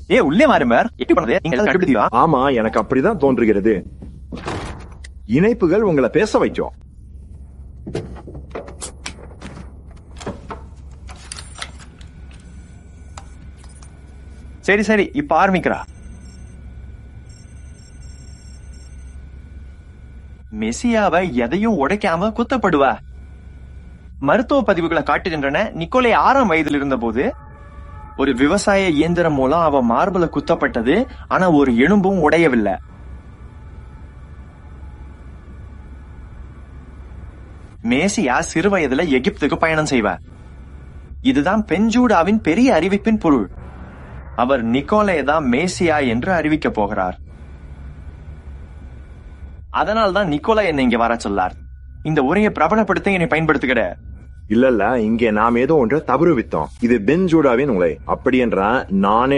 ஏ உள்ளே மாறுமார் எப்படி பண்ணது நீங்க எல்லாம் கண்டுபிடிச்சா ஆமா எனக்கு அப்படிதான் தோன்றுகிறது இணைப்புகள் உங்களை பேச வைக்கும் சரி சரி இப்ப ஆரம்பிக்கிறா மெசியாவை எதையும் உடைக்காம குத்தப்படுவா மருத்துவ பதிவுகளை காட்டுகின்றன நிக்கோலை ஆறாம் வயதில் இருந்தபோது ஒரு விவசாய இயந்திரம் மூலம் அவ மார்பல குத்தப்பட்டது ஆனா ஒரு எலும்பும் உடையவில்லை மேசியா சிறு வயதுல எகிப்துக்கு பயணம் செய்வார் இதுதான் பெஞ்சூடாவின் பெரிய அறிவிப்பின் பொருள் அவர் நிக்கோலே தான் மேசியா என்று அறிவிக்க போகிறார் அதனால்தான் நிக்கோலா என்னை இங்க வர சொல்லார் இந்த உரையை பிரபலப்படுத்த என்னை பயன்படுத்துகிற இல்ல இல்ல இங்கே நாம் ஏதோ ஒன்று தவறு வித்தோம் இது பென் ஜூடாவின் உலை அப்படி என்றா நானே